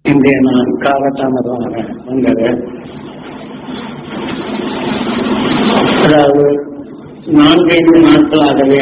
இன்றைய நான் காலதாமதமாக வந்தது அதாவது நான்கைந்து நாட்களாகவே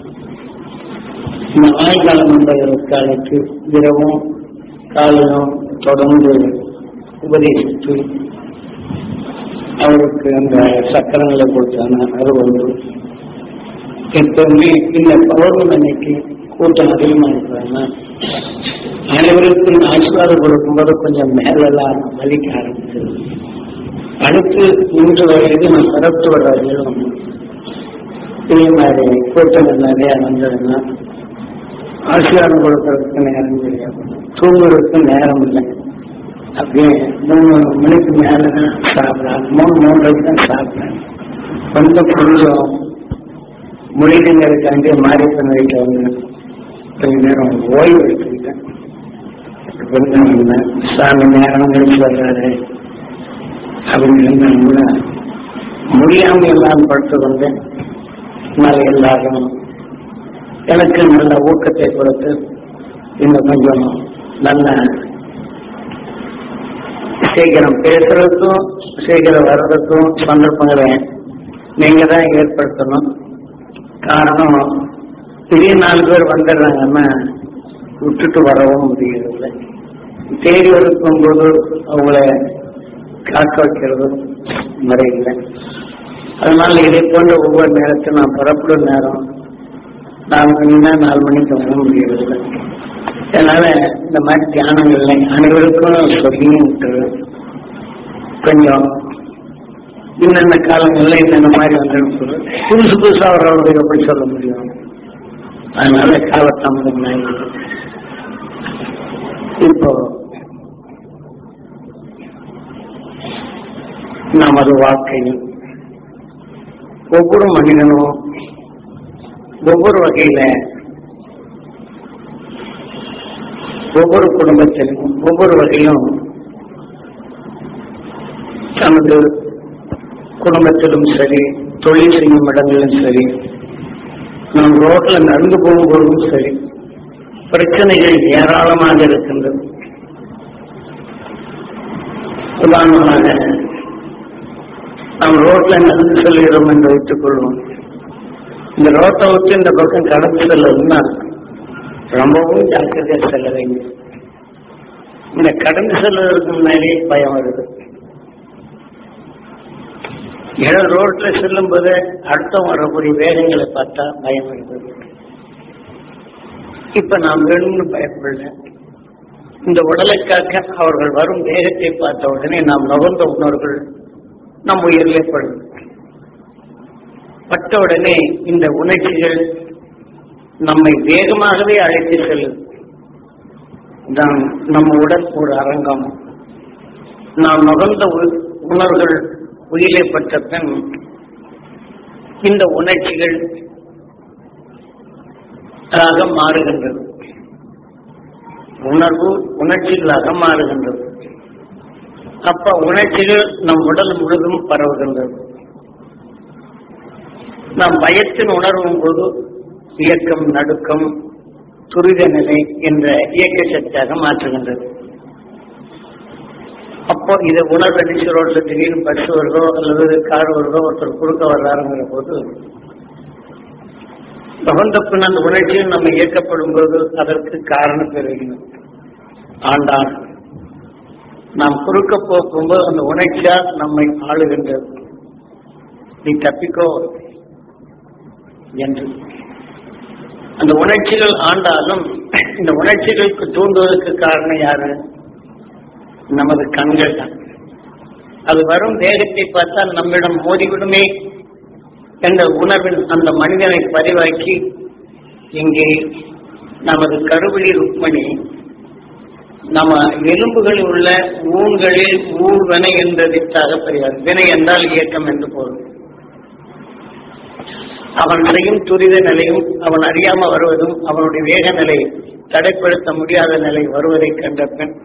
இந்த ஆய்காலம் வந்ததற்கு அழைத்து இரவும் காலையும் தொடர்ந்து உபதேசித்து அவருக்கு அந்த சக்கரங்களை கொடுத்தாங்க அது ஒன்று எப்பவுமே இந்த பௌர்ணமி அன்னைக்கு கூட்டம் அதிகமா இருக்கிறாங்க அனைவருக்கும் ஆசீர்வாதம் கொடுக்கும்போது கொஞ்சம் மேலெல்லாம் வலிக்க ஆரம்பிச்சது அடுத்து மூன்று வயது நான் பிறப்பு வரையிலும் இதே மாதிரி கூட்டங்கள் நிறைய வந்ததுன்னா ஆசீர்வாதம் கொடுக்கறதுக்கு நேரம் கிடையாது தூங்குறதுக்கு நேரம் இல்லை அப்படியே மூணு மணிக்கு மேல தான் சாப்பிடலாம் மூணு மூன்றைக்கு தான் சாப்பிட்டேன் கொஞ்சம் கொஞ்சம் மொழிகளுக்காண்டி மாரியப்பன் வீட்டில் வந்து கொஞ்ச நேரம் ஓய்வு எடுத்துக்கிட்டேன் கொஞ்சம் வந்தேன் சாமி நேரம் கழிச்சு வர்றாரு அப்படின்னு இருந்தாங்க முடியாம எல்லாம் படுத்து கொண்டேன் நல்ல எல்லாரும் எனக்கு நல்ல ஊக்கத்தை கொடுத்து இன்னும் கொஞ்சம் நல்ல சீக்கிரம் பேசுறதுக்கும் சீக்கிரம் வர்றதுக்கும் சந்தர்ப்பங்களை நீங்க தான் ஏற்படுத்தணும் காரணம் திடீர் நாலு பேர் வந்துடுறாங்கன்னா விட்டுட்டு வரவும் முடியறதில்லை தேடி இருக்கும் போது அவங்கள காக்க வைக்கிறதும் முறையில்லை அதனால இதை போன்ற ஒவ்வொரு நேரத்தையும் நான் புறப்படும் நேரம் நாலு மணினா நாலு மணிக்கு வர முடியறதில்லை அதனால இந்த மாதிரி தியானங்கள்ல அனைவருக்கும் சொல்லியும் விட்டுரு கொஞ்சம் இன்னென்ன காலங்கள்ல இன்னென்ன மாதிரி வந்துடும் சொல்லு புதுசு புதுசா வர்றவங்களுக்கு எப்படி சொல்ல முடியும் அதனால காலத்தாமதம் ஆயிடுது இப்போ நமது வாழ்க்கையில் ஒவ்வொரு மனிதனும் ஒவ்வொரு வகையில ஒவ்வொரு குடும்பத்திலும் ஒவ்வொரு வகையிலும் தனது குடும்பத்திலும் சரி தொழில் செய்யும் இடங்களிலும் சரி நம் ரோட்ல நடந்து போகும்போதும் சரி பிரச்சனைகள் ஏராளமாக இருக்கின்றது உதாரணமாக நாம் ரோட்ல நடந்து செல்கிறோம் என்று வைத்துக் கொள்வோம் இந்த ரோட்டை விட்டு இந்த பக்கம் கடந்து செல்லணும்னா ரொம்பவும் ஜாக்கிரதையா செல்ல வேண்டும் இந்த கடந்து செல்வதற்கு முன்னாடியே பயம் வருது ஏதோ ரோட்ல செல்லும் போது அடுத்தவங்க வரக்கூடிய வேகங்களை பார்த்தா பயம் வருது இப்ப நாம் வேணும்னு பயப்படல இந்த உடலை காக்க அவர்கள் வரும் வேகத்தை பார்த்த உடனே நாம் நுகர்ந்த உணர்வுகள் நம் உயிரிலே படும் பட்ட உடனே இந்த உணர்ச்சிகள் நம்மை வேகமாகவே அழைத்து செல்லும் நாம் நம்ம உடல் ஒரு அரங்கம் நாம் நுகர்ந்த உ- உணர்வுகள் உயிரை பட்ட பின் இந்த உணர்ச்சிகள் ஆக மாறுகின்றது உணர்வு உணர்ச்சிகளாக மாறுகின்றது அப்ப உணர்ச்சிகள் நம் உடல் முழுதும் பரவுகின்றது நாம் பயத்தின் உணர்வும் போது இயக்கம் நடுக்கம் துரித நிலை என்ற இயக்க சக்தியாக மாற்றுகின்றது அப்போ இதை உணர்வடிச்சு ரோட்ல திடீர்னு பஸ் வருதோ அல்லது கார் வருதோ ஒருத்தர் குறுக்க வர்றாருங்கிற போது பகந்த பின் அந்த உணர்ச்சியில் நம்ம இயக்கப்படும் போது அதற்கு காரணம் பெறுகிறது ஆண்டான் நாம் குறுக்க போகும்போது அந்த உணர்ச்சியா நம்மை ஆளுகின்றது நீ தப்பிக்கோ என்று அந்த உணர்ச்சிகள் ஆண்டாலும் இந்த உணர்ச்சிகளுக்கு தூண்டுவதற்கு காரணம் யாரு நமது கண்கள் தான் அது வரும் வேகத்தை பார்த்தால் நம்மிடம் மோதிவிடுமே என்ற உணர்வின் அந்த மனிதனை பதிவாக்கி இங்கே நமது கருவழி ருக்மணி நம்ம எலும்புகளில் உள்ள ஊன்களில் ஊழ்வனை என்றதிற்றாக பெறுகிறார் வினை என்றால் இயக்கம் என்று பொருள் அவன் செய்யும் துரித நிலையும் அவன் அறியாம வருவதும் அவனுடைய வேக நிலை தடைப்படுத்த முடியாத நிலை வருவதை கண்ட பின்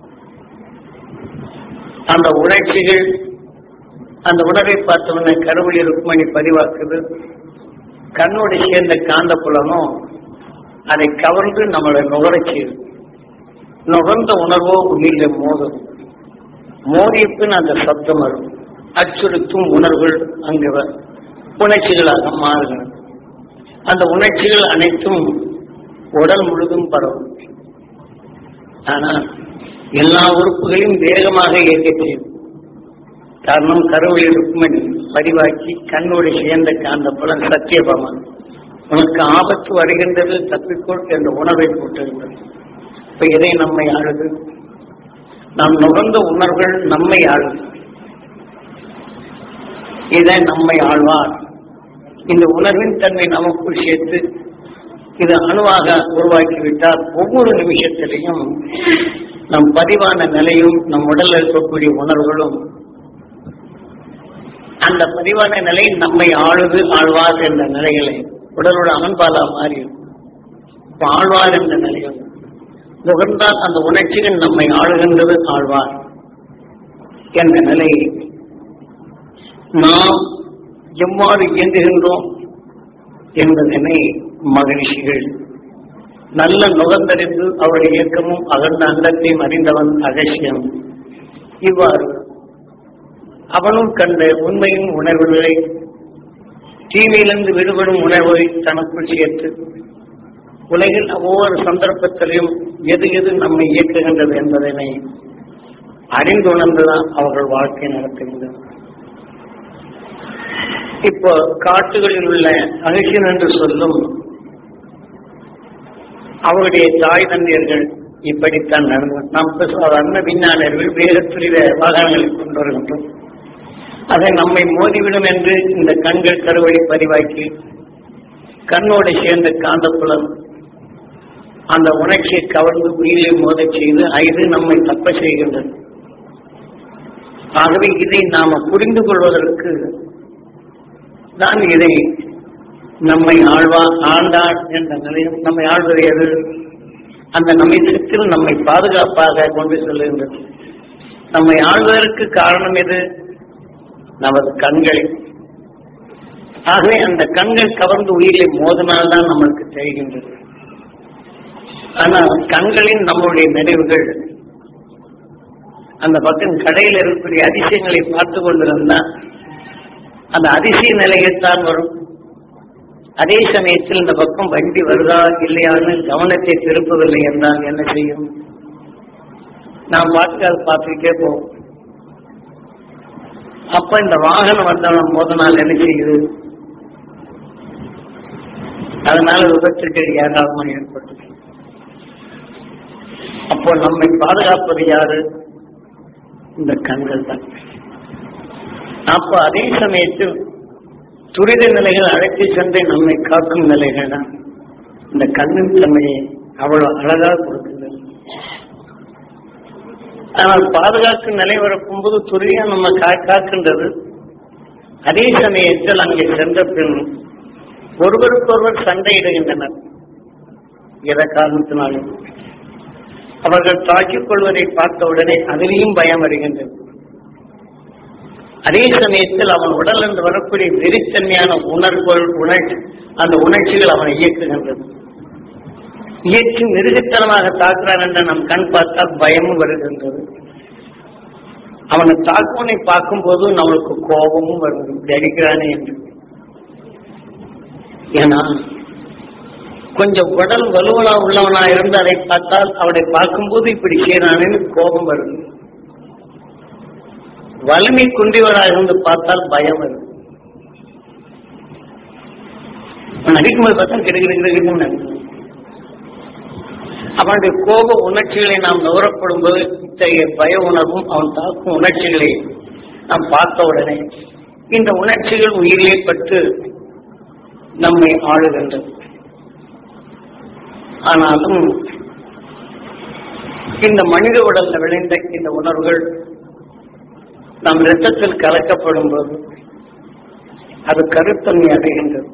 அந்த உணர்ச்சிகள் அந்த உணர்வை பார்த்தவன கருவழி ருக்மணி பதிவாக்குது கண்ணோடு சேர்ந்த காந்த புலனும் அதை கவர்ந்து நம்மளை நுகரச் செய்யுது நுகர்ந்த உணர்வோ உயிரில மோதும் மோதிய பின் அந்த சப்தம் வரும் அச்சுறுத்தும் உணர்வுகள் அங்கு வ- உணர்ச்சிகளாக மாறுகிறது அந்த உணர்ச்சிகள் அனைத்தும் உடல் முழுதும் பரவும் ஆனால் எல்லா உறுப்புகளையும் வேகமாக இயக்கச் செய்யும் காரணம் கருவழி ருக்மணி பதிவாக்கி கண்ணோடு சேர்ந்த காந்த புலன் சத்தியபமன் உனக்கு ஆபத்து வருகின்றது தப்பிக்கொள் என்ற உணர்வை போட்டிருந்தது இப்ப இதை நம்மை ஆளுது நாம் நுகர்ந்த உணர்வுகள் நம்மை ஆளுது இதை நம்மை ஆழ்வார் இந்த உணர்வின் தன்மை நமக்குள் சேர்த்து இது அணுவாக உருவாக்கிவிட்டால் ஒவ்வொரு நிமிஷத்திலையும் நம் பதிவான நிலையும் நம் உடலில் இருக்கக்கூடிய உணர்வுகளும் அந்த பதிவான நிலை நம்மை ஆளுது ஆழ்வார் என்ற நிலைகளை உடலோட அன்பாலா மாறி இப்ப ஆழ்வார் என்ற நிலையும் நுகர்ந்தால் அந்த உணர்ச்சிகள் நம்மை ஆளுகின்றது ஆழ்வார் என்ற நிலை நாம் எவ்வாறு இயங்குகின்றோம் என்பதனை மகிழ்ச்சிகள் நல்ல நுகர்ந்தறிந்து அவருடைய இயக்கமும் அகர்ந்த அண்டத்தையும் அறிந்தவன் அகசியம் இவ்வாறு அவனும் கண்ட உண்மையின் உணர்வுகளை தீமையிலிருந்து விடுபடும் உணர்வை தனக்குள் சேர்த்து உலகில் ஒவ்வொரு சந்தர்ப்பத்திலையும் எது எது நம்மை இயக்குகின்றது என்பதனை அறிந்துணர்ந்துதான் அவர்கள் வாழ்க்கை நடத்துகின்றனர் இப்போ காட்டுகளில் உள்ள அகசியன் என்று சொல்லும் அவருடைய தாய் தந்தையர்கள் இப்படித்தான் நடந்து நாம் இப்ப சாதாரண விஞ்ஞானியர்கள் வேகத்துரித வாகனங்களை கொண்டு வருகின்றோம் அதை நம்மை மோதிவிடும் என்று இந்த கண்கள் கருவழி பதிவாக்கி கண்ணோடு சேர்ந்த காந்தப்புலம் அந்த உணர்ச்சியை கவர்ந்து உயிரை மோதச் செய்து இது நம்மை தப்ப செய்கின்றது ஆகவே இதை நாம புரிந்து கொள்வதற்கு தான் இதை நம்மை ஆழ்வா ஆண்டாள் என்ற நிலையம் நம்மை ஆழ்வது எது அந்த நம்மிடத்தில் நம்மை பாதுகாப்பாக கொண்டு செல்கின்றது நம்மை ஆழ்வதற்கு காரணம் எது நமது கண்களை ஆகவே அந்த கண்கள் கவர்ந்து உயிரை மோதினால்தான் நம்மளுக்கு தெரிகின்றது ஆனால் கண்களின் நம்முடைய நினைவுகள் அந்த பக்கம் கடையில் இருக்கக்கூடிய அதிசயங்களை பார்த்து கொண்டிருந்தா அந்த அதிசய நிலையத்தான் வரும் அதே சமயத்தில் இந்த பக்கம் வண்டி வருதா இல்லையான்னு கவனத்தை திருப்பவில்லை என்றால் என்ன செய்யும் நாம் பார்த்து அதை பார்த்துக்கிட்டே போவோம் அப்ப இந்த வாகனம் வந்தவன் மோதனால் என்ன செய்யுது அதனால விபத்துக்கள் ஏராளமாக ஏற்பட்டது அப்போ நம்மை பாதுகாப்பது யாரு இந்த கண்கள் தான் அப்ப அதே சமயத்தில் துரித நிலைகள் அழைத்து சென்று நம்மை காக்கும் நிலைகள் தான் இந்த கண்ணின் தன்மையை அவ்வளவு அழகாக கொடுக்குது ஆனால் பாதுகாக்கும் நிலை வரப்போது துரியா நம்ம கா- காக்கின்றது அதே சமயத்தில் அங்கே சென்ற பின் ஒருவருக்கொருவர் சண்டையிடுகின்றனர் எத காரணத்தினாலும் அவர்கள் தாக்கிக் கொள்வதை பார்த்த உடனே அதிலேயும் பயம் வருகின்றது அதே சமயத்தில் அவன் உடல் இருந்து வரக்கூடிய வெறித்தன்மையான உணர்வுகள் உணர்ச்சி அந்த உணர்ச்சிகள் அவனை இயக்குகின்றது இயக்கி மிருகத்தனமாக தாக்குறான் என்று நம் கண் பார்த்தால் பயமும் வருகின்றது அவனை தாக்குவனை பார்க்கும்போது நம்மளுக்கு கோபமும் வருது இப்படி அடிக்கிறானே என்று ஏன்னா கொஞ்சம் உடல் வலுவலா உள்ளவனா இருந்து அதை பார்த்தால் அவனை பார்க்கும்போது இப்படி செய்யறானேன்னு கோபம் வருது வலிமை குன்றியவராக இருந்து பார்த்தால் பயம் வருது அவன் அடிக்கும்போது பார்த்தா கிடைக்கிறது அவனுடைய கோப உணர்ச்சிகளை நாம் நுகரப்படும் போது இத்தகைய பய உணர்வும் அவன் தாக்கும் உணர்ச்சிகளை நாம் பார்த்த உடனே இந்த உணர்ச்சிகள் உயிரிலே பட்டு நம்மை ஆளுகின்றது ஆனாலும் இந்த மனித உடல்ல விளைந்த இந்த உணர்வுகள் நம் இரத்தத்தில் கலக்கப்படும் போது அது கருத்தன்மை அடைகின்றது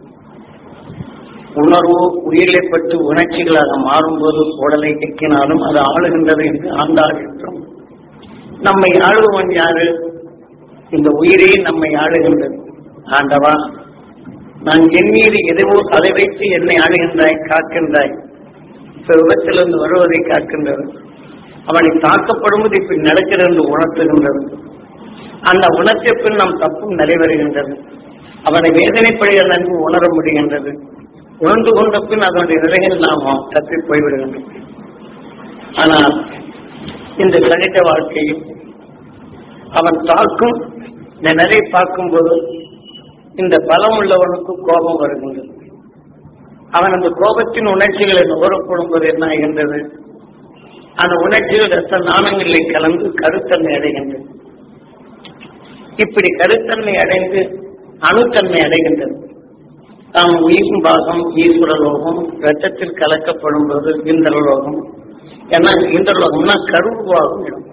உணர்வு உயிரிழப்பட்டு உணர்ச்சிகளாக மாறும்போது உடலை இயக்கினாலும் அது ஆளுகின்றது என்று ஆண்டாள் என்றும் நம்மை ஆளுபவன் யாரு இந்த உயிரே நம்மை ஆளுகின்றது ஆண்டவா நான் என் மீது எதுவோ அதை வைத்து என்னை ஆளுகின்றாய் காக்கின்றாய் இப்ப விபத்திலிருந்து வருவதை காக்கின்றது அவனை தாக்கப்படும்போது இப்படி நடக்கிறது என்று உணர்த்துகின்றது அந்த உணர்ச்சிய பின் நம் தப்பும் நிறைவேறுகின்றது அவனை வேதனைப்படுகிற நன்கு உணர முடிகின்றது உணர்ந்து கொண்ட பின் அதனுடைய நிலையில் நாம் தப்பி போய்விடுகின்றோம் ஆனால் இந்த கணித வாழ்க்கையில் அவன் தாக்கும் இந்த நிலை பார்க்கும்போது இந்த பலம் உள்ளவனுக்கு கோபம் வருகின்றது அவன் அந்த கோபத்தின் உணர்ச்சிகளை நுகரப்படும் போது என்ன ஆகின்றது அந்த உணர்ச்சிகள் ரத்த நாணங்களில் கலந்து கருத்தன்மை அடைகின்றது இப்படி கருத்தன்மை அடைந்து அணுத்தன்மை அடைகின்றது நாம் உயிரும் பாகம் ஈஸ்வரலோகம் ரத்தத்தில் கலக்கப்படும் போது இந்திரலோகம் ஏன்னா இந்திரலோகம்னா கருவாகும் இடம்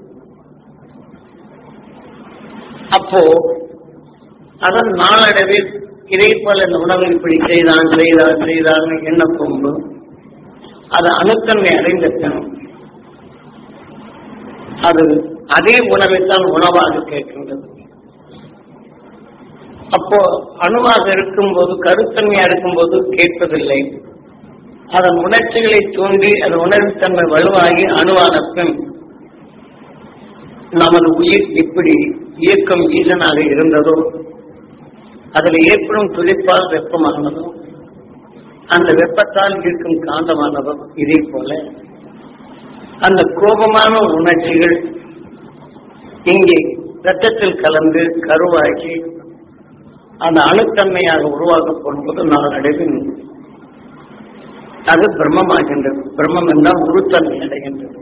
அப்போ அதன் நாளடைவில் இதே போல இந்த உணவை இப்படி செய்தான் செய்தான் செய்தான் என்ன போகும்போது அது அணுத்தன்மை அடைந்த பின் அது அதே உணவைத்தான் உணவாக கேட்கின்றது அப்போ அணுவாக இருக்கும்போது கருத்தன்மையா இருக்கும்போது கேட்பதில்லை அதன் உணர்ச்சிகளை தூண்டி அது உணர்வுத்தன்மை வலுவாகி அணுவான பின் நமது உயிர் எப்படி இயக்கம் ஈசனாக இருந்ததோ அதில் ஏற்படும் துளிப்பால் வெப்பமானதோ அந்த வெப்பத்தால் இருக்கும் காந்தமானதோ இதே போல அந்த கோபமான உணர்ச்சிகள் இங்கே ரத்தத்தில் கலந்து கருவாகி அந்த அணுத்தன்மையாக உருவாக்கப்படும் போது நாளடைவில் அது பிரம்மமாகின்றது பிரம்மம் என்றால் உருத்தன்மை அடைகின்றது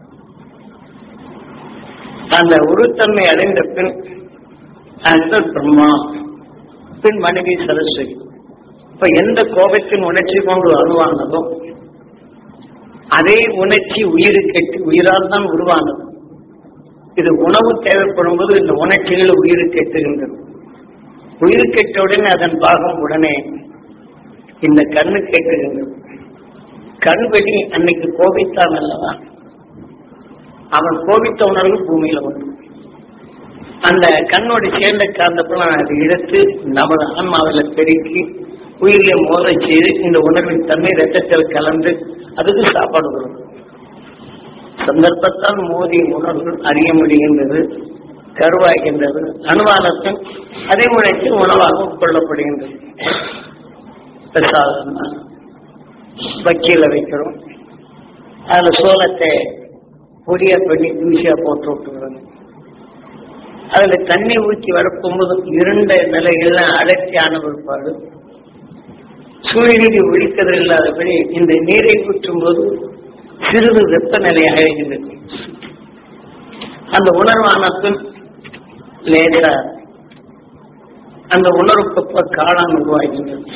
அந்த உருத்தன்மை அடைந்த பின் அந்த பிரம்மா பின் மனைவி சரஸ்வதி இப்ப எந்த கோபத்தின் உணர்ச்சி கொண்டு அணுவானதோ அதே உணர்ச்சி உயிருக்கெட்டு உயிரால் தான் உருவானது இது உணவு தேவைப்படும் போது இந்த உணர்ச்சிகள் உயிருக்கு எட்டுகின்றது உயிருக்கு எட்ட உடனே அதன் பாகம் உடனே இந்த கண்ணு கேட்டுகின்றது கண் வெளி அன்னைக்கு கோபித்தான் அல்லவா அவன் கோபித்த உணர்வு பூமியில உண்டு அந்த கண்ணோடு சேர்ந்த காந்தப்ப அதை எடுத்து நமது ஆன்மாவில் பெருக்கி உயிரியை மோத செய்து இந்த உணர்வின் தன்மை ரத்தத்தில் கலந்து அதுக்கு சாப்பாடு கொடுக்கும் சந்தர்ப்பத்தால் மோதிய உணர்வுகள் அறிய முடிகின்றது கருவாகின்றது அனுமானத்தின் அதே முறைக்கு உணவாக உட்கொள்ளப்படுகின்றது பிரசாதம் வக்கீல வைக்கிறோம் அதுல சோளத்தை பொடியா பண்ணி தூசியா போட்டு விட்டுக்கிறோம் அதுல தண்ணி ஊற்றி வரப்போகும்போது இருண்ட நிலைகள்ல அடர்த்தியான பிற்பாடு சூரியனுக்கு ஒழிக்கதில் இல்லாதபடி இந்த நீரை ஊற்றும் போது சிறிது வெப்பநிலை அடைகின்றது அந்த உணர்வானத்தில் லேசா அந்த உணர்வுக்கு காளான் உருவாகின்றது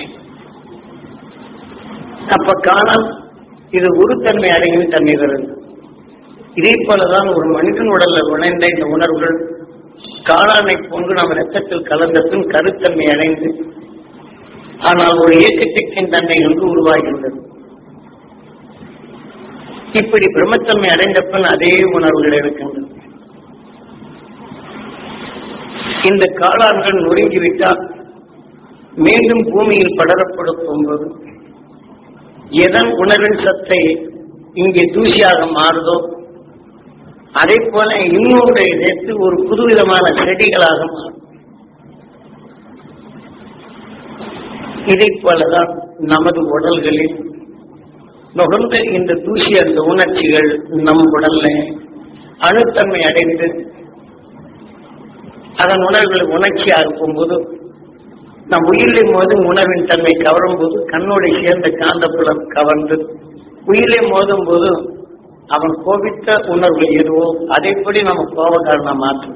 அப்ப காளான் இது உருத்தன்மை அடைகின்ற தன்மை வருது இதே போலதான் ஒரு மனிதன் உடல்ல உணர்ந்த இந்த உணர்வுகள் காளானை போன்று நம்ம ரத்தத்தில் கலந்த பின் கருத்தன்மை அடைந்து ஆனால் ஒரு இயக்கத்தின் தன்மை என்று உருவாகின்றது இப்படி பிரம்மத்தன்மை அடைந்த பின் அதே உணர்வுகள் இருக்கின்றது இந்த காளான்கள் நொறுங்கிவிட்டால் மீண்டும் பூமியில் படரப்படுத்தும் போது எதன் உணர்வின் சத்தை இங்கே தூசியாக மாறுதோ அதே போல இன்னொரு சேர்த்து ஒரு புதுவிதமான செடிகளாக மாறும் இதை போலதான் நமது உடல்களில் நுகர்ந்த இந்த தூசி அந்த உணர்ச்சிகள் நம் உடல்ல அணுத்தன்மை அடைந்து அதன் உணர்வுகள் உணர்ச்சியாக இருக்கும்போது நம் உயிரின் போது உணர்வின் தன்மை கவரும் போது கண்ணோடு சேர்ந்த காந்தப்புலம் கவர்ந்து உயிரை மோதும் போது அவன் கோபித்த உணர்வு எதுவோ அதைப்படி நம்ம கோபக்காரனை மாற்றும்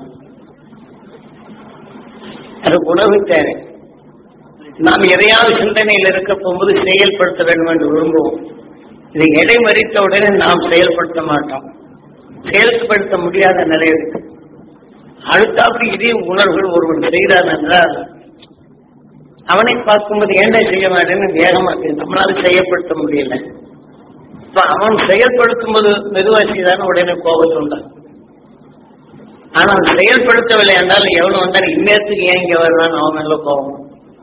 அது உணவு தேவை நாம் எதையாவது சிந்தனையில் இருக்க போகும்போது செயல்படுத்த வேண்டும் என்று விரும்புவோம் இதை எடை மறித்த உடனே நாம் செயல்படுத்த மாட்டோம் செயல்படுத்த முடியாத நிலை இருக்கு அடுத்தாப்படி இதே உணர்வுகள் ஒருவன் செய்தான் என்றால் அவனை பார்க்கும்போது ஏண்டா செய்ய மாட்டேன்னு வேகமா இருக்கு. நம்மளால செய்யப்படுத்த முடியல இப்ப அவன் செயல்படுத்தும் போது மெதுவா செய்தான உடனே கோபத்து உண்டான் ஆனால் செயல்படுத்தவில்லை என்றால் எவ்வளவு வந்தாலும் இந்நேரத்துக்கு ஏன் இங்க வருவான்னு அவன் மேல கோபம்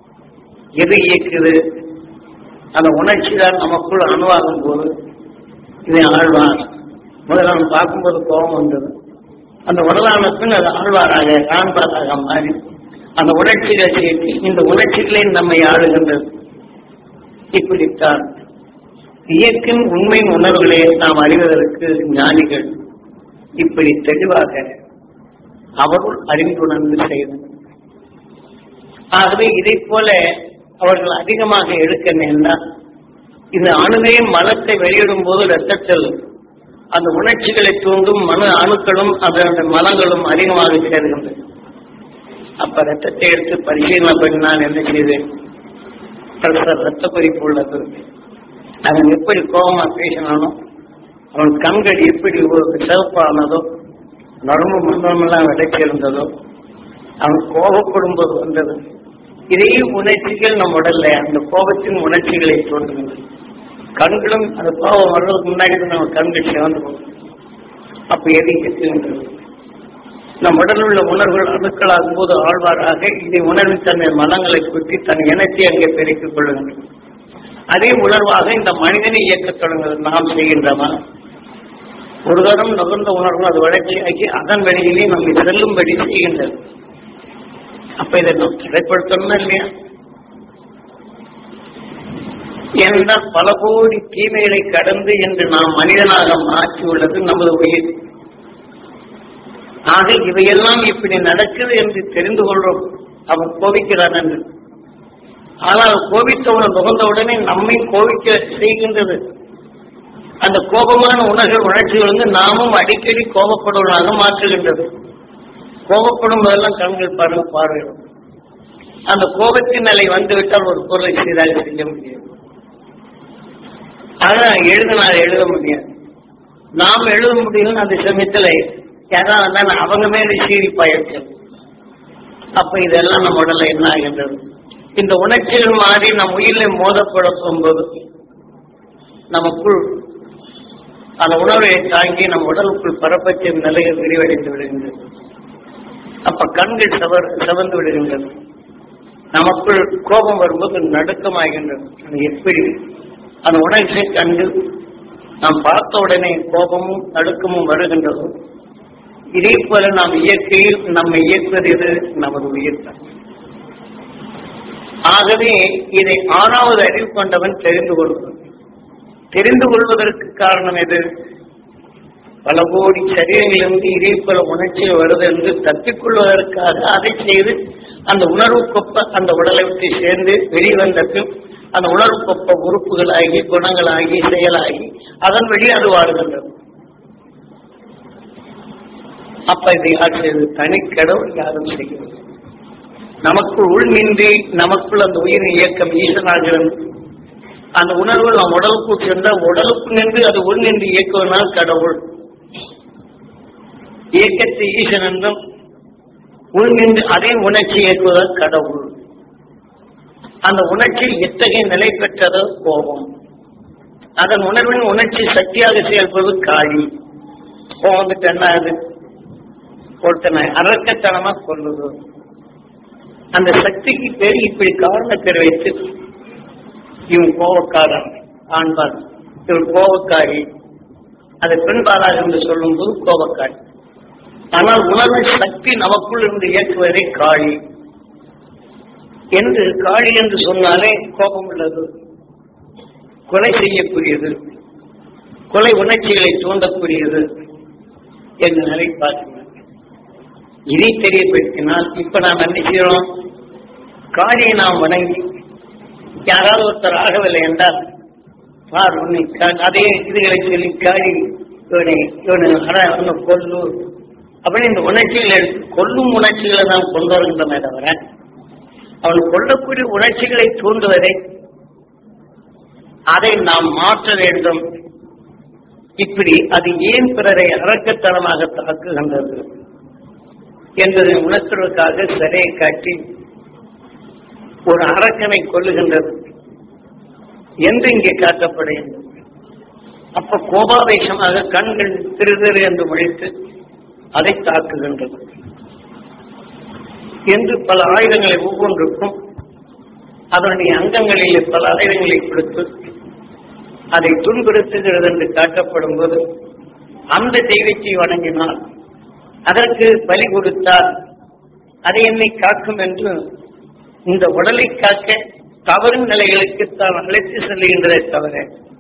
எது இயக்குது அந்த உணர்ச்சி தான் நமக்குள் அணுவாகும் போது இதை ஆழ்வார் முதல்ல அவன் பார்க்கும்போது கோபம் வந்தது அந்த உடலான பின் அது ஆழ்வாராக காண்பாராக மாறி அந்த உணர்ச்சிகளை சேர்த்து இந்த உணர்ச்சிகளை நம்மை ஆளுகின்றது இப்படித்தான் இயற்கையின் உண்மை உணர்வுகளை நாம் அறிவதற்கு ஞானிகள் இப்படி தெளிவாக அவருள் அறிந்துணர்ந்து செய்தனர் ஆகவே இதை போல அவர்கள் அதிகமாக எடுக்க நேர்ந்தால் இந்த அணுவையும் மலத்தை வெளியிடும் போது ரத்தத்தில் அந்த உணர்ச்சிகளை தூண்டும் மன அணுக்களும் அதனுடைய மலங்களும் அதிகமாக சேர்கின்றது அப்ப ரத்தத்தை எடுத்து பரிசீலனை பண்ணி நான் என்ன செய்தேன் பிரஷர் ரத்த குறிப்பு உள்ளது அவன் எப்படி கோபமா பேசினானோ அவன் கண்கள் எப்படி ஒரு சிவப்பானதோ நரம்பு மண்டலமெல்லாம் விளைச்சிருந்ததோ அவன் கோபப்படும் போது வந்தது இதே உணர்ச்சிகள் நம் உடல்ல அந்த கோபத்தின் உணர்ச்சிகளை தோன்றுகின்றன கண்களும் அந்த கோபம் வர்றதுக்கு முன்னாடி தான் நம்ம கண்கள் சிவந்து போகும் அப்ப எது எத்துகின்றது நம் உடலில் உள்ள உணர்வுகள் அணுக்களாகும் போது ஆழ்வாராக இதை உணர்வின் தன்னை மனங்களை குத்தி தன் இனத்தை அங்கே பெருக்கிக் கொள்ளுகின்றன அதே உணர்வாக இந்த மனிதனை இயக்கத் தொடங்குகிறது நாம் செய்கின்றமா ஒரு தரம் நுகர்ந்த உணர்வு அது வளர்ச்சியாகி அதன் வழியிலே நம்மை செல்லும்படி செய்கின்றது அப்ப இதை நாம் தடைப்படுத்தணுமா இல்லையா ஏனென்றால் பல கோடி தீமைகளை கடந்து என்று நாம் மனிதனாக மாற்றியுள்ளது நமது உயிர் ஆக இவையெல்லாம் இப்படி நடக்குது என்று தெரிந்து கொள்றோம் அவன் கோபிக்கிறான் என்று ஆனால் கோபித்தவன் நுகர்ந்தவுடனே நம்மை கோபிக்க செய்கின்றது அந்த கோபமான உணர்வு உணர்ச்சிகள் வந்து நாமும் அடிக்கடி கோபப்படுவதாக மாற்றுகின்றது கோபப்படும் போதெல்லாம் கண்கள் பாருங்க பார்வையிடும் அந்த கோபத்தின் நிலை வந்துவிட்டால் ஒரு பொருளை சீராக செய்ய முடியாது ஆனா எழுதினால் எழுத முடியாது நாம் எழுத முடியும் அந்த சமயத்துல யாராவது இருந்தாலும் அவங்க மேல சீறி பாயிருக்கும் அப்ப இதெல்லாம் நம்ம உடல்ல என்ன ஆகின்றது இந்த உணர்ச்சிகள் மாறி நம் உயிரில மோதப்படும் போது நமக்குள் அந்த உணர்வை தாங்கி நம் உடலுக்குள் பரப்பத்தின் நிலையை விரிவடைந்து விடுகின்றது அப்ப கண்கள் செவர் செவந்து விடுகின்றது நமக்குள் கோபம் வரும்போது நடுக்கமாகின்றது அது எப்படி அந்த உணர்ச்சியை கண்டு நாம் பார்த்த உடனே கோபமும் நடுக்கமும் வருகின்றதோ இதே போல நாம் இயற்கையில் நம்மை இயக்குவது எது நமது உயிர் தான் ஆகவே இதை ஆறாவது அறிவு கொண்டவன் தெரிந்து கொள்வது தெரிந்து கொள்வதற்கு காரணம் எது பல கோடி சரீரங்களிலிருந்து இதே போல உணர்ச்சிகள் வருது என்று தப்பிக்கொள்வதற்காக அதை செய்து அந்த உணர்வுக்கொப்ப அந்த உடலை விட்டு சேர்ந்து வெளிவந்த பின் அந்த உணர்வுக்கொப்ப உறுப்புகளாகி குணங்களாகி செயலாகி அதன் வழி அது வாழுகின்றது அப்ப இது யார் செய்வது தனிக்கடவுள் யாரும் செய்கிறது நமக்குள் உள் நின்றி நமக்குள் அந்த உயிரின் இயக்கம் ஈசனாகிறது அந்த உணர்வு நம் உடலுக்குள் சென்றால் உடலுக்கு நின்று அது உள் நின்று இயக்குவதனால் கடவுள் இயக்கத்தை ஈசன் என்றும் உள் நின்று அதே உணர்ச்சி இயக்குவதால் கடவுள் அந்த உணர்ச்சி எத்தகைய நிலை பெற்றதோ கோபம் அதன் உணர்வின் உணர்ச்சி சக்தியாக செயல்படுவது காளி கோபம் வந்துட்டு என்ன ஆகுது ஒருத்தனை அரக்கத்தனமா கொள்ளுது அந்த சக்திக்கு பேர் இப்படி காரணத்தை வைத்து இவன் கோபக்காரன் ஆண்பான் இவன் கோபக்காரி அதை பெண்பாளாக என்று சொல்லும் போது கோபக்காரி ஆனால் உணர்வு சக்தி நமக்குள் இருந்து இயக்குவதே காளி என்று காளி என்று சொன்னாலே கோபம் உள்ளது கொலை செய்யக்கூடியது கொலை உணர்ச்சிகளை தூண்டக்கூடியது என்று நிலை பார்க்கிறேன் இதை தெரியப்படுத்தினால் இப்ப நாம் என்ன செய்யறோம் காளியை நாம் வணங்கி யாராவது ஒருத்தர் ஆகவில்லை என்றால் பார் உன்னை கா- அதே இதுகளை சொல்லி காளி இவனை இவனை அட இவனை கொல்லு அப்படின்னு இந்த உணர்ச்சிகளை எடுத்து கொல்லும் உணர்ச்சிகளை நாம் கொண்டு வருகின்றமே தவிர அவன் கொல்லக்கூடிய உணர்ச்சிகளை தூண்டுவதை அதை நாம் மாற்ற வேண்டும் இப்படி அது ஏன் பிறரை அரக்கத்தனமாக தாக்குகின்றது என்பதை உணர்த்துவதற்காக சிறையை காட்டி ஒரு அரக்கனை கொல்லுகின்றது என்று இங்கே காட்டப்படுகின்றது அப்ப கோபாவேசமாக கண்கள் திரு திரு என்று முழித்து அதை தாக்குகின்றது என்று பல ஆயுதங்களை ஒவ்வொன்றுக்கும் அதனுடைய அங்கங்களிலே பல ஆயுதங்களை கொடுத்து அதை துன்புறுத்துகிறது என்று காட்டப்படும் போது அந்த தெய்வத்தை வணங்கினால் அதற்கு பலி கொடுத்தால் அதை என்னை காக்கும் என்று இந்த உடலை காக்க தவறு நிலைகளுக்கு தான் அழைத்து செல்கின்றதே தவிர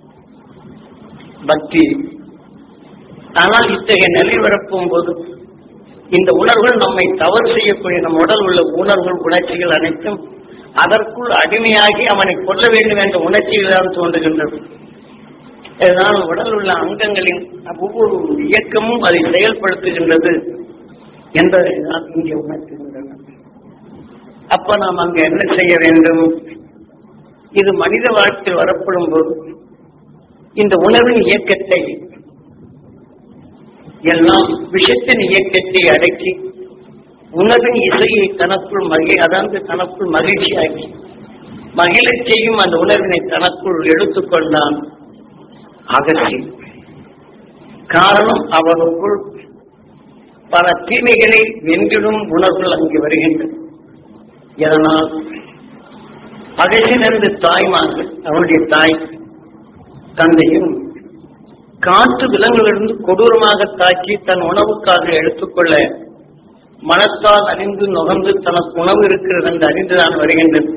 பக்தி ஆனால் இத்தகைய நிலை வரப்பும் போது இந்த உணர்வுகள் நம்மை தவறு செய்யக்கூடிய நம் உடல் உள்ள உணர்வுகள் உணர்ச்சிகள் அனைத்தும் அதற்குள் அடிமையாகி அவனை கொல்ல வேண்டும் என்ற உணர்ச்சிகள் தான் தோன்றுகின்றது இதனால் உடல் உள்ள அங்கங்களின் ஒவ்வொரு இயக்கமும் அதை செயல்படுத்துகின்றது என்பதை தான் இங்கே உணர்த்துகின்றன அப்ப நாம் அங்க என்ன செய்ய வேண்டும் இது மனித வாழ்க்கையில் வரப்படும் போது இந்த உணர்வின் இயக்கத்தை எல்லாம் விஷத்தின் இயக்கத்தை அடக்கி உணர்வின் இசையை தனக்குள் மகி அதாவது தனக்குள் மகிழ்ச்சியாக்கி மகிழச் செய்யும் அந்த உணர்வினை தனக்குள் எடுத்துக்கொண்டான் அகசி காரணம் அவனுக்குள் பல தீமைகளை வென்றிடும் உணர்வுகள் அங்கு வருகின்றன இதனால் அகசிலிருந்து தாய்மார்கள் அவனுடைய தாய் தந்தையும் காட்டு விலங்குகளிலிருந்து கொடூரமாக தாக்கி தன் உணவுக்காக எடுத்துக்கொள்ள மனத்தால் அறிந்து நுகர்ந்து தனக்கு உணவு இருக்கிறது என்று அறிந்துதான் வருகின்றது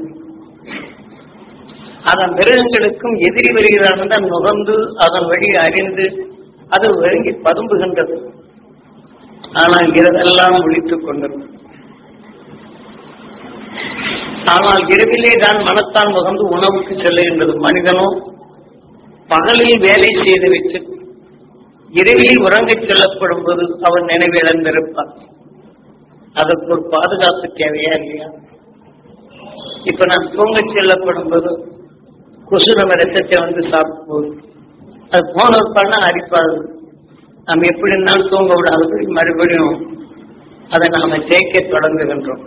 அதன் மிருகங்களுக்கும் எதிரி வருகிறான் என்று நுகர்ந்து அதன் வழி அறிந்து அது ஒருங்கி பதும்புகின்றது ஆனால் இரவெல்லாம் ஒழித்துக் கொண்டது ஆனால் இரவிலே தான் மனத்தான் முகந்து உணவுக்கு செல்லுகின்றது மனிதனோ பகலில் வேலை செய்து வச்சு இரவில் உறங்கச் செல்லப்படும் போது அவன் நினைவு இழந்திருப்பான் அதற்கு ஒரு பாதுகாப்பு தேவையா இல்லையா இப்ப நான் தூங்கச் செல்லப்படும் போது கொசு நம்ம ரத்தத்தை வந்து சாப்பிடும் போது அது போன பண்ண அரிப்பாது நம்ம எப்படி இருந்தாலும் தூங்க விடாதபடி மறுபடியும் அதை நாம ஜெயிக்க தொடங்குகின்றோம்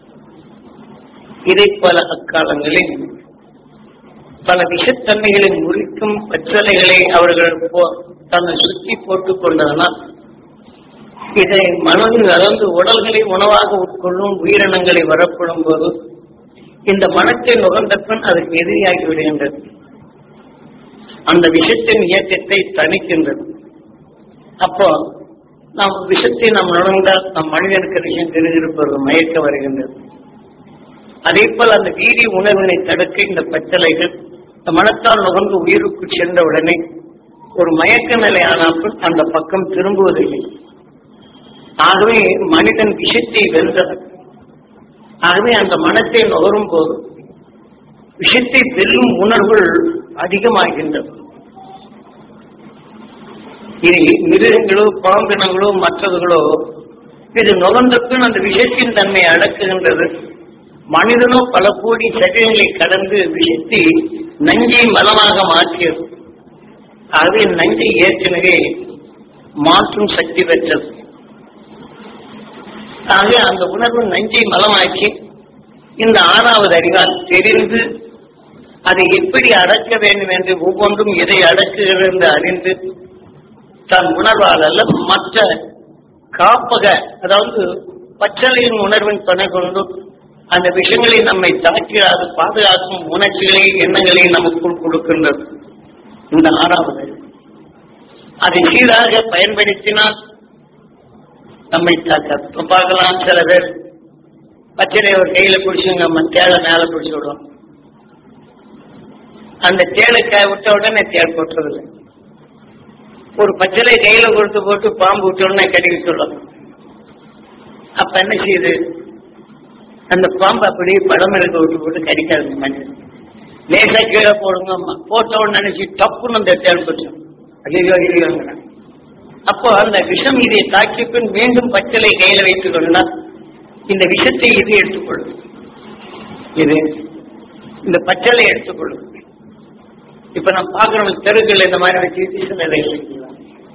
இதை போல அக்காலங்களில் பல விஷத்தன்மைகளை முறிக்கும் பச்சலைகளை அவர்கள் போ- தன்னை சுற்றி போட்டுக் கொண்டதனால் இதை மனதில் கலந்து உடல்களை உணவாக உட்கொள்ளும் உயிரினங்களை வரப்படும் போது இந்த மனத்தை நுகர்ந்த பின் அதற்கு எதிரியாகி விடுகின்றது அந்த விஷத்தின் இயக்கத்தை தணிக்கின்றது அப்போ நாம் விஷத்தை நாம் நுழைந்தால் நம் மனிதனுக்கு விஷயம் தெரிந்திருப்பது மயக்க வருகின்றது அதே போல் அந்த வீதி உணர்வினை தடுக்க இந்த பச்சலைகள் இந்த மனத்தால் நுகர்ந்து உயிருக்கு சென்ற உடனே ஒரு மயக்க நிலை ஆனால் அந்த பக்கம் திரும்புவதில்லை ஆகவே மனிதன் விஷத்தை வென்றவர் ஆகவே அந்த மனத்தை நுகரும் போது விஷத்தை வெல்லும் உணர்வுகள் அதிகமாகின்றது இனி மிருகங்களோ பாம்பினங்களோ மற்றவர்களோ இது நுகர்ந்த பின் அந்த விஷத்தின் தன்மை அடக்குகின்றது மனிதனோ பல கோடி சரீரங்களை கடந்து விஷத்தை நஞ்சை மலமாக மாற்றியது ஆகவே நஞ்சை ஏற்கனவே மாற்றும் சக்தி பெற்றது ஆக அந்த உணர்வு நஞ்சை மலமாக்கி இந்த ஆறாவது அறிவால் தெரிந்து அதை எப்படி அடக்க வேண்டும் என்று ஒவ்வொன்றும் எதை அடக்குகிறது என்று அறிந்து தன் உணர்வால் அல்ல மற்ற காப்பக அதாவது பச்சளையின் உணர்வின் துணை கொண்டு அந்த விஷயங்களை நம்மை தாக்கிடாது பாதுகாக்கும் உணர்ச்சிகளை எண்ணங்களை நமக்குள் கொடுக்கின்றது இந்த ஆறாவது அறிவு. அதை சீராக பயன்படுத்தினால் நம்மை தாக்க இப்ப பார்க்கலாம் சில பேர் பச்சளை ஒரு கையில பிடிச்சுங்க நம்ம தேளை மேல பிடிச்சு விடுவோம் அந்த தேளை க- விட்ட உடனே தேள் போட்டுறதில்லை ஒரு பச்சளை கையில கொடுத்து போட்டு பாம்பு விட்ட உடனே கடிக்க சொல்லும் அப்ப என்ன செய்யுது அந்த பாம்பு அப்படியே படம் இருக்க விட்டு போட்டு கடிக்காது மனிதன் லேசா கீழே போடுங்க அம்மா. போட்ட உடனே நினைச்சு டப்புன்னு அந்த தேள் போச்சு ஐயோ ஐயோங்கிறான் அப்போ அந்த விஷம் இதை தாக்கிய பின் மீண்டும் பச்சளை கையில வைத்துக் கொண்டால் இந்த விஷத்தை இது எடுத்துக்கொள்ளும் இது இந்த பச்சளை எடுத்துக்கொள்ளும் இப்ப நம்ம பாக்குறோம் தெருக்கள் இந்த மாதிரி வச்சு விஷம் எதை வைக்கலாம்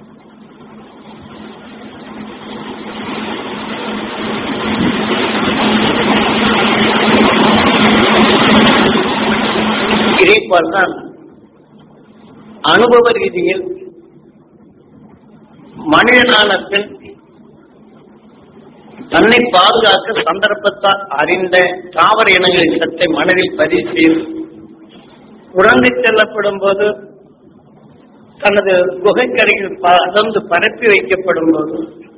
இதே போல்தான் அனுபவ ரீதியில் மனிதனான பின் தன்னை பாதுகாக்க சந்தர்ப்பத்தால் அறிந்த தாவர இனங்களின் சத்தை மனதில் பதிவு செய்து உறங்கிச் செல்லப்படும் போது தனது குகைக்கரையில் பறந்து பரப்பி வைக்கப்படும் போது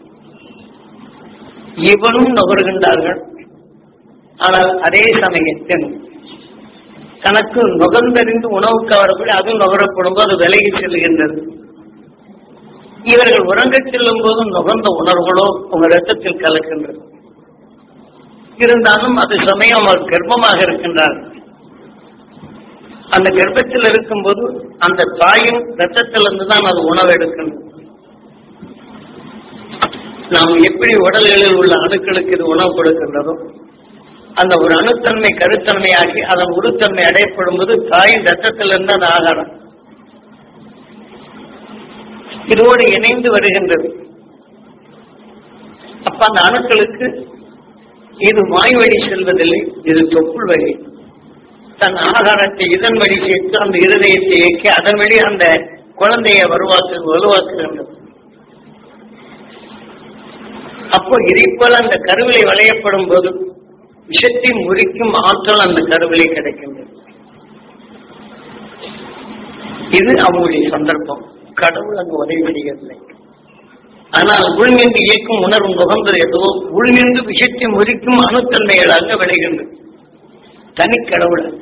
இவனும் நுகர்கின்றார்கள் ஆனால் அதே சமயத்தில் தனக்கு நுகர்ந்தறிந்து உணவுக்கு அவர்கள் அதுவும் நுகரப்படும் போது விலகி செல்கின்றது இவர்கள் உறங்கச் செல்லும் போது நுகர்ந்த உணர்வுகளோ உங்க ரத்தத்தில் கலக்கின்றது இருந்தாலும் அது சமயம் அவர் கர்ப்பமாக இருக்கின்றார் அந்த கர்ப்பத்தில் இருக்கும்போது அந்த தாயின் ரத்தத்திலிருந்து தான் அது உணவு எடுக்கணும் நாம் எப்படி உடல்களில் உள்ள அணுக்களுக்கு இது உணவு கொடுக்கின்றதோ அந்த ஒரு அணுத்தன்மை கருத்தன்மையாகி அதன் உருத்தன்மை அடையப்படும் போது தாயின் ரத்தத்திலிருந்து அது ஆகாரம் இதோடு இணைந்து வருகின்றது அப்ப அந்த அணுக்களுக்கு இது வாய் வழி செல்வதில்லை இது தொப்புள் வழி தன் ஆகாரத்தை இதன் வழி சேர்த்து அந்த இருதயத்தை இயக்கி அதன் வழி அந்த குழந்தையை வருவாக்கு வலுவாக்குகின்றது அப்போ இதை போல அந்த கருவிலை வளையப்படும் போது விஷத்தை முறிக்கும் ஆற்றல் அந்த கருவிலை கிடைக்கின்றது இது அவங்களுடைய சந்தர்ப்பம் கடவுள் அங்கு உதவி செய்யவில்லை ஆனால் உள்நின்று இயக்கும் உணர்வு நுகர்ந்தது எதுவோ உள்நின்று விஷத்தை முறிக்கும் அணுத்தன்மைகளாக விளைகின்றது தனி கடவுள் அல்ல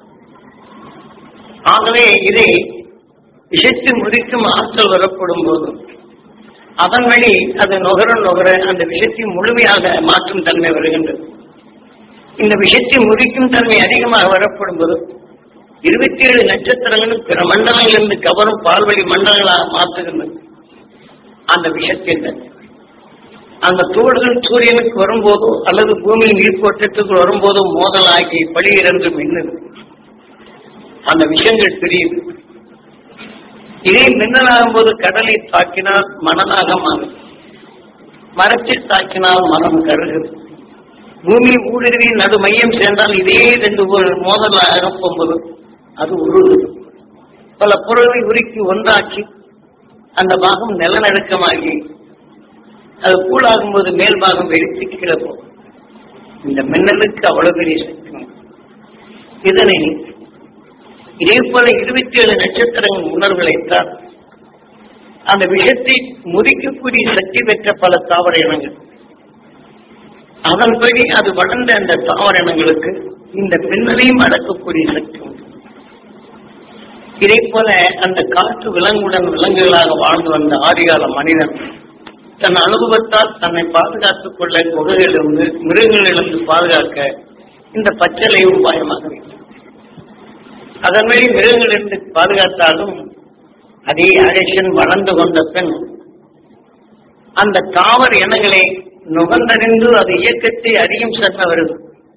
ஆகவே இதை விஷத்தை முறிக்கும் ஆற்றல் வரப்படும் போது அதன் வழி அது நுகர நுகர அந்த விஷத்தை முழுமையாக மாற்றும் தன்மை வருகின்றது இந்த விஷத்தை முறிக்கும் தன்மை அதிகமாக வரப்படும் போது இருபத்தி ஏழு நட்சத்திரங்களும் பிற மண்டலங்களிலிருந்து கவரும் பால்வழி மண்டலங்களாக மாற்றுகின்றது அந்த விஷத்தின் தன்மை அந்த தூள்கள் சூரியனுக்கு வரும்போதோ அல்லது பூமியின் நீர்க்கோட்டத்துக்கு வரும்போதோ மோதலாகி பழியிறந்து மின்னுது அந்த விஷயங்கள் பிரியுது இதே மின்னலாகும் போது கடலை தாக்கினால் மணலாக மாறும் மரத்தை தாக்கினால் மரம் கருகுது பூமி ஊடுருவி நடு மையம் சேர்ந்தால் இதே ரெண்டு ஒரு மோதலாக போகும்போது அது உருகுது பல பொருளை உருக்கி ஒன்றாக்கி அந்த பாகம் நிலநடுக்கமாகி அது கூழாகும் போது மேல் பாகம் வெடித்து கீழே போகும் இந்த மின்னலுக்கு அவ்வளவு பெரிய சக்தி இதனை இதே போல இருபத்தி ஏழு நட்சத்திரங்கள் உணர்வுகளைத்தான் அந்த விஷத்தை முறிக்கக்கூடிய சக்தி பெற்ற பல தாவர இனங்கள் அதன்படி அது வளர்ந்த அந்த தாவர இனங்களுக்கு இந்த பின்னலையும் அடக்கக்கூடிய சக்தி உண்டு இதே போல அந்த காற்று விலங்குடன் விலங்குகளாக வாழ்ந்து வந்த ஆதிகால மனிதன் தன் அனுபவத்தால் தன்னை பாதுகாத்துக் கொள்ள குகைகளிலிருந்து மிருகங்களிலிருந்து பாதுகாக்க இந்த பச்சளை உபாயமாக வைத்தார் அதன் வழி மிருகங்களிலிருந்து பாதுகாத்தாலும் அதே அகேஷன் வளர்ந்து கொண்ட பெண் அந்த தாவர இனங்களை நுகர்ந்தறிந்து அது இயக்கத்தை அறியும் தன்மை வருது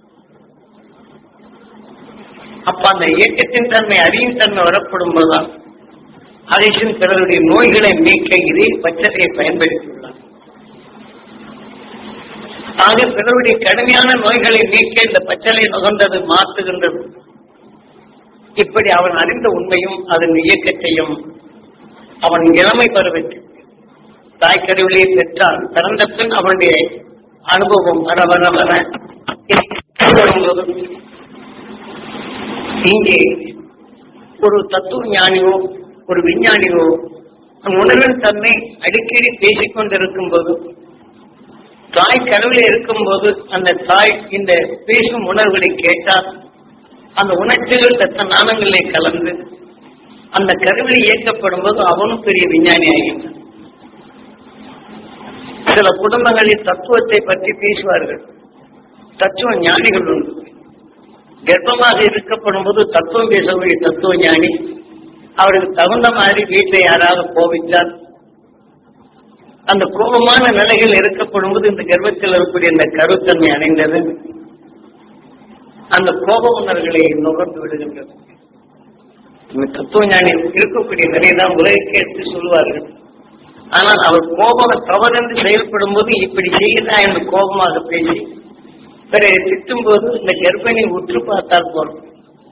அப்ப அந்த இயக்கத்தின் தன்மை அறியும் தன்மை வரப்படும் போதுதான் அகேஷன் பிறருடைய நோய்களை நீக்க இதே பச்சதையை பயன்படுத்தியுள்ளார் ஆக பிறருடைய கடுமையான நோய்களை நீக்க இந்த பச்சளை நுகர்ந்தது மாற்றுகின்றது இப்படி அவன் அறிந்த உண்மையும் அதன் இயக்கத்தையும் அவன் இளமை பருவத்தில் தாய் கடவுளை பெற்றால் பிறந்த பின் அவனுடைய அனுபவம் வர வர வர வரும்போது இங்கே ஒரு தத்துவ ஞானியோ ஒரு விஞ்ஞானியோ உணர்வின் தன்மை அடிக்கடி பேசிக் கொண்டிருக்கும் போது தாய் கடவுளே இருக்கும்போது அந்த தாய் இந்த பேசும் உணர்வுகளை கேட்டால் அந்த உணர்ச்சிகள் ரத்த நாணங்களை கலந்து அந்த கருவிலை இயக்கப்படும் போது அவனும் பெரிய விஞ்ஞானி ஆகின்றான் சில குடும்பங்களில் தத்துவத்தை பற்றி பேசுவார்கள் தத்துவ ஞானிகள் உண்டு கர்ப்பமாக இருக்கப்படும் போது தத்துவம் பேசக்கூடிய தத்துவ ஞானி அவருக்கு தகுந்த மாதிரி வீட்டை யாராவது கோபித்தால் அந்த கோபமான நிலைகள் இருக்கப்படும் போது இந்த கர்ப்பத்தில் இருக்கக்கூடிய இந்த கருத்தன்மை அடைந்தது அந்த கோப உணர்வுகளை நுகர்ந்து விடுகின்றது இந்த தத்துவ ஞானி இருக்கக்கூடிய நிலைதான் உலகಕ್ಕೆ எடுத்து சொல்வார்கள் ஆனால் அவர் கோபம் தவறென்று செயல்படும் போது இப்படி செய்கிறா என்று கோபமாக பேசி பிறகு திட்டும் போது இந்த கர்ப்பிணி உற்று பார்த்தால் போறோம்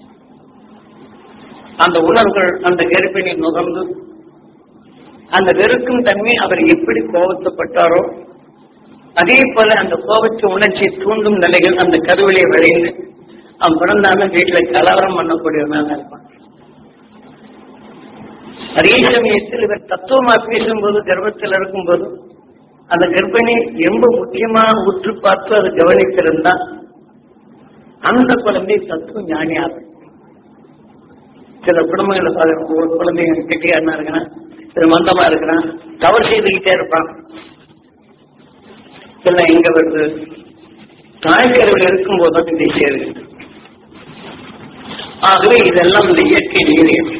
அந்த உணர்வுகள் அந்த கர்ப்பிணி நுகர்ந்து அந்த வெறுக்கும் தன்மை அவர் எப்படி கோபத்தப்பட்டாரோ அதே போல அந்த கோபத்தை உணர்ச்சியை தூண்டும் நிலைகள் அந்த கருவிலே விளைந்து அவன் பிறந்தாலும் வீட்டுல கலவரம் பண்ணக்கூடியவனாக இருப்பான் அதே சமயத்தில் இவர் தத்துவமா பேசும்போது கர்ப்பத்தில் இருக்கும்போது அந்த கர்ப்பிணி ரொம்ப முக்கியமா உற்று பார்த்து அதை கவனித்திருந்தா அந்த குழந்தை தத்துவ ஞானியாகும் சில குடும்பங்களை பார்க்க ஒரு குழந்தைங்க கெட்டியாருனா இருக்கிறான் சில மந்தமா இருக்கிறான் தவறு செய்துக்கிட்டே இருப்பான் இதெல்லாம் எங்க வருது தாய்க்கருவில் இருக்கும்போது தான் இதை சேருது ஆகவே இதெல்லாம் இந்த இயற்கை நீரியம்